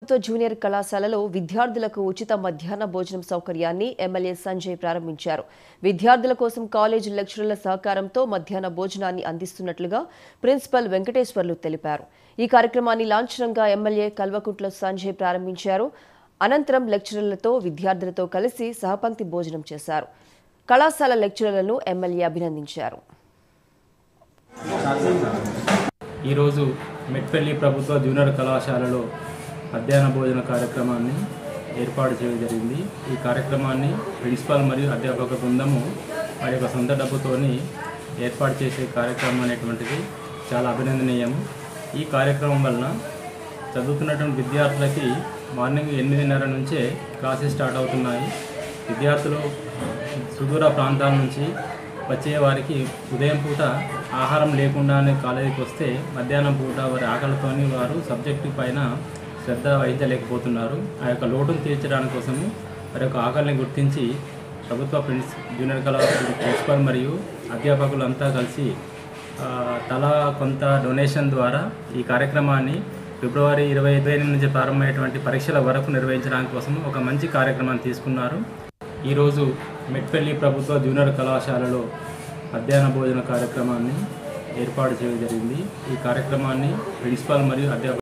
ప్రభుత్వ జూనియర్ కళాశాలలో విద్యార్థులకు ఉచిత మధ్యాహ్న భోజనం సౌకర్యాన్ని ఎమ్మెల్యే సంజయ్ ప్రారంభించారు విద్యార్థుల కోసం కాలేజీ లెక్చరర్ల సహకారంతో మధ్యాహ్న భోజనాన్ని అందిస్తున్నట్లుగా ప్రిన్సిపల్ వెంకటేశ్వర్లు తెలిపారు ఈ కార్యక్రమాన్ని లాంఛనంగా ఎమ్మెల్యే కల్వకుంట్ల సంజయ్ ప్రారంభించారు అనంతరం లెక్చరర్లతో విద్యార్థులతో కలిసి సహపంక్తి భోజనం చేశారు కళాశాల లెక్చరర్లను ఎమ్మెల్యే అభినందించారు ఈరోజు మెట్పల్లి ప్రభుత్వ జూనియర్ కళాశాలలో మధ్యాహ్న భోజన కార్యక్రమాన్ని ఏర్పాటు చేయడం జరిగింది ఈ కార్యక్రమాన్ని ప్రిన్సిపాల్ మరియు అధ్యాపక బృందము వారి యొక్క సొంత డబ్బుతోని ఏర్పాటు చేసే కార్యక్రమం అనేటువంటిది చాలా అభినందనీయము ఈ కార్యక్రమం వలన చదువుతున్నటువంటి విద్యార్థులకి మార్నింగ్ ఎనిమిదిన్నర నుంచే క్లాసెస్ స్టార్ట్ అవుతున్నాయి విద్యార్థులు సుదూర ప్రాంతాల నుంచి వచ్చే వారికి ఉదయం పూట ఆహారం లేకుండానే కాలేజీకి వస్తే మధ్యాహ్నం పూట వారి ఆకలితోని వారు సబ్జెక్టు పైన శ్రద్ధ వహించలేకపోతున్నారు ఆ యొక్క లోటును తీర్చడానికి కోసము వారి యొక్క ఆకలిని గుర్తించి ప్రభుత్వ ప్రిన్స్ జూనియర్ కళాశాల ప్రిన్సిపల్ మరియు అధ్యాపకులంతా కలిసి ఆ, తలా కొంత డొనేషన్ ద్వారా ఈ కార్యక్రమాన్ని ఫిబ్రవరి ఇరవై ఇరవై ఎనిమిది నుంచి ప్రారంభమయ్యేటువంటి పరీక్షల వరకు నిర్వహించడానికి కోసం ఒక మంచి కార్యక్రమాన్ని తీసుకున్నారు ఈరోజు మెట్పల్లి ప్రభుత్వ జూనియర్ కళాశాలలో మధ్యాహ్న భోజన కార్యక్రమాన్ని ఏర్పాటు చేయడం జరిగింది ఈ కార్యక్రమాన్ని ప్రిన్సిపాల్ మరియు అధ్యాపక